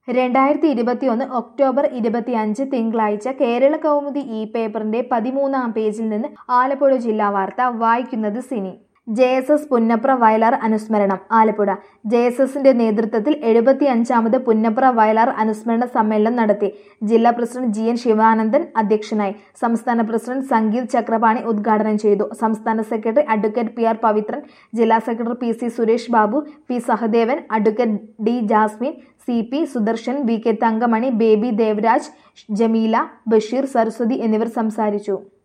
രണ്ടായിരത്തി ഇരുപത്തിയൊന്ന് ഒക്ടോബർ ഇരുപത്തിയഞ്ച് തിങ്കളാഴ്ച കേരള കൗമുദി ഇ പേപ്പറിന്റെ പതിമൂന്നാം പേജിൽ നിന്ന് ആലപ്പുഴ ജില്ലാ വാർത്ത വായിക്കുന്നത് Sini J S S Punnapra Vayalar അനുസ്മരണം ആലപ്പുഴ ജെ എസ് എസിന്റെ നേതൃത്വത്തിൽ എഴുപത്തി അഞ്ചാമത് പുന്നപ്ര വയലാർ അനുസ്മരണ സമ്മേളനം നടത്തി ജില്ലാ പ്രസിഡന്റ് ജി എൻ ശിവാനന്ദൻ അധ്യക്ഷനായി സംസ്ഥാന പ്രസിഡന്റ് സംഗീത് ചക്രപാണി ഉദ്ഘാടനം ചെയ്തു സംസ്ഥാന secretary advocate P R Pavithran ജില്ലാ secretary P C Suresh Babu P Sahadevan advocate D Jasmine C P Sudarshan V K Thankamani Baby Devaraj Jameela Basheer Saraswathi എന്നിവർ സംസാരിച്ചു